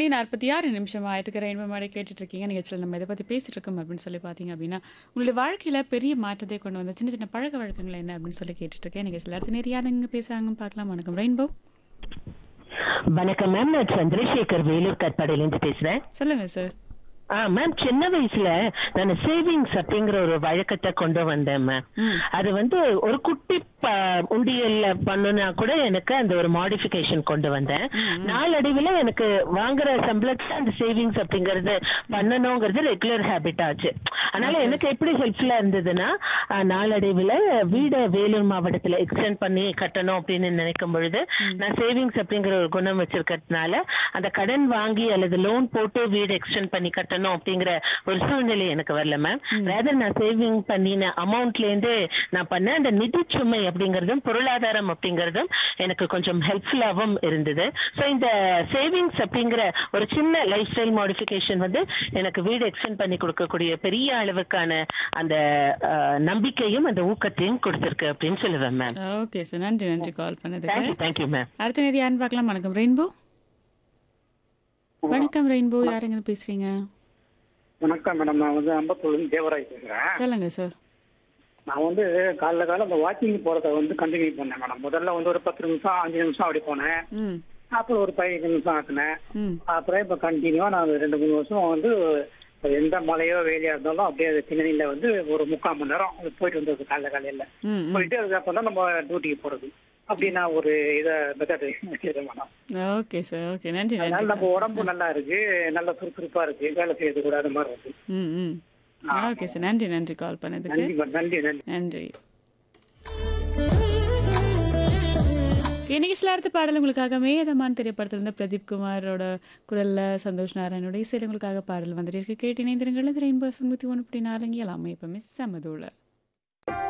மணி நாற்பத்தி ஆறு நிமிஷம் ஆயிட்டு ரெயின்போ மாதிரி கேட்டுட்டு இருக்கீங்க நிகழ்ச்சியில் நம்ம இதை பற்றி பேசிட்டு இருக்கோம் அப்படின்னு சொல்லி பார்த்தீங்க அப்படின்னா உங்களுடைய வாழ்க்கையில் பெரிய மாற்றத்தை கொண்டு வந்த சின்ன சின்ன பழக்க வழக்கங்கள் என்ன அப்படின்னு சொல்லி கேட்டுட்டு இருக்கேன் நிகழ்ச்சியில் அடுத்த நேரம் யாருங்க பேசுறாங்கன்னு பார்க்கலாம் வணக்கம் ரெயின்போ வணக்கம் மேம் நான் சந்திரசேகர் வேலூர் கட்பாடியிலேருந்து பேசுறேன் சொல்லுங்க சார் ஆ மேம் சின்ன வயசுல நான் சேவிங்ஸ் அப்படிங்கிற ஒரு வழக்கத்தை கொண்டு வந்தேன் மேம் ம். அது வந்து ஒரு குட்டி ப- உண்டியல்ல பண்ணுனா கூட எனக்கு அந்த ஒரு மாடிஃபிகேஷன் கொண்டு வந்தேன் நாளடைவில் எனக்கு வாங்குற சம்பளத்துல அந்த சேவிங்ஸ் அப்படிங்கறது பண்ணணுங்கிறது ரெகுலர் ஹேபிட் ஆச்சு அதனால எனக்கு எப்படி ஹெல்ப்ஃபுல்லா இருந்ததுன்னா ஆ, நாளடைவில் வீடை வேலூர் மாவட்டத்துல எக்ஸ்டெண்ட் பண்ணி கட்டணும் அப்படின்னு நினைக்கும் பொழுது நான் சேவிங்ஸ் அப்படிங்கிற ஒரு குணம் வச்சிருக்கிறதுனால அந்த கடன் வாங்கி அல்லது லோன் போட்டு வீடு எக்ஸ்டெண்ட் பண்ணி கட்டணும் அப்படிங்கிற ஒரு சூழ்நிலை எனக்கு வரல மேம் ரேதர் நான் சேவிங் பண்ணின அமௌண்ட்ல இருந்து நான் பண்ண அந்த நிதி சுமை அப்படிங்கறதும் பொருளாதாரம் அப்படிங்கறதும் எனக்கு கொஞ்சம் ஹெல்ப்ஃபுல்லாகவும் இருந்தது ஸோ இந்த சேவிங்ஸ் அப்படிங்கிற ஒரு சின்ன லைஃப் ஸ்டைல் மாடிஃபிகேஷன் வந்து எனக்கு வீடு எக்ஸ்டெண்ட் பண்ணி கொடுக்கக்கூடிய பெரிய அளவுக்கான அந்த அஹ், நம்பிக்கையும் அந்த ஊக்கத்தையும் கொடுத்திருக்கு அப்படின்னு சொல்லுவேன் மேம் ஓகே சார் நன்றி நன்றி கால் பண்ணதுக்கு தேங்க்யூ தேங்க்யூ மேம் அடுத்த நேரம் யாருன்னு பார்க்கலாம் வணக்கம் ரெயின்போ வணக்கம் ரெயின்போ யாருங்க பேசுறீங்க வணக்கம் மேடம் நான் வந்து அம்பத்தூர்லேருந்து தேவராஜ் பேசுகிறேன் சொல்லுங்க சார் நான் வந்து காலைல காலை அந்த வாக்கிங் போகிறத வந்து கண்டினியூ பண்ணேன் மேடம் முதல்ல வந்து ஒரு பத்து நிமிஷம் அஞ்சு நிமிஷம் அப்படி போனேன் ம் அப்புறம் ஒரு பதினஞ்சு நிமிஷம் ஆக்குனேன் ம் அப்புறம் இப்போ கண்டினியூவாக நான் ரெண்டு மூணு வருஷம் வந்து எந்த மழையோ வெயிலையா இருந்தாலும் அப்படியே அது பின்னணியில் வந்து ஒரு முக்கால் மணி நேரம் அது போயிட்டு வந்தது காலைல காலையில் ம் ம் போயிட்டு அதுக்கப்புறம் தான் நம்ம டியூட்டிக்கு போகிறது அப்படி நான் ஒரு இதை மெத்தட் வச்சுருக்கேன் மேடம் ஓகே சார் ஓகே நன்றி அதனால நன்றி நம்ம உடம்பு நல்லா இருக்கு நல்ல சுறுசுறுப்பாக இருக்கு வேலை செய்யறது கூட அது மாதிரி இருக்கு ம் ம் ஓகே சார் நன்றி நன்றி கால் பண்ணதுக்கு நன்றி மேடம். நன்றி நன்றி நன்றி நிகழ்ச்சியில் அடுத்த பாடல் உங்களுக்காக மேதமான் திரைப்படத்திலிருந்து பிரதீப் குமாரோட குரல்ல சந்தோஷ் நாராயணோட இசையில் உங்களுக்காக பாடல் வந்துட்டு இருக்கு கேட்டு இணைந்திருங்கள் ரெயின்போ எஃப்எம் நூற்றி ஒன்று புள்ளி நாலுங்க எல்லாமே எப்பவுமே சமதோல